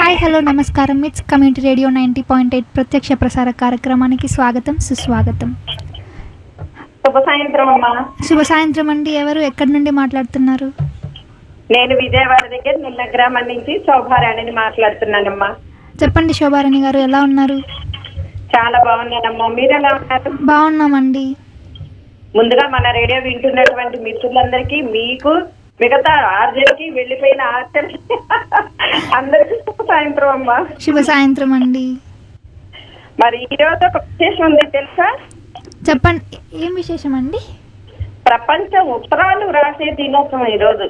hi hello నమస్కారం MITS community radio ninety point eight ప్రత్యక్ష ప్రసార కార్యక్రమానికి స్వాగతం సుస్వాగతం శుభ సాయంత్రం అమ్మా శుభ సాయంత్రం అండి ఎవరు ఎక్కడి నుండి మాట్లాడుతున్నారు నేను విజయవాడ దగ్గర నిన్న గ్రామం నుంచి శోభారాణిని మాట్లాడుతున్నానమ్మా చెప్పండి శోభారాణి గారు ఎలా ఉన్నారు చాలా బాగున్నానమ్మా మీరు ఎలా ఉన్నారు బాగున్నామండి ముందుగా మన రేడియో వింటున్నటువంటి మిత్రులందరికీ మీకు మిగతా ఆర్జన్కి వెళ్ళిపోయిన ఆర్చర్ అందరికీ శుభ సాయంత్రం అమ్మా శుభ సాయంత్రం అండి మరి ఈ రోజు ఒక విశేషం ఉంది తెలుసా చెప్పండి ఏం విశేషం అండి ప్రపంచ ఉత్తరాలు రాసే దినోత్సవం ఈ రోజు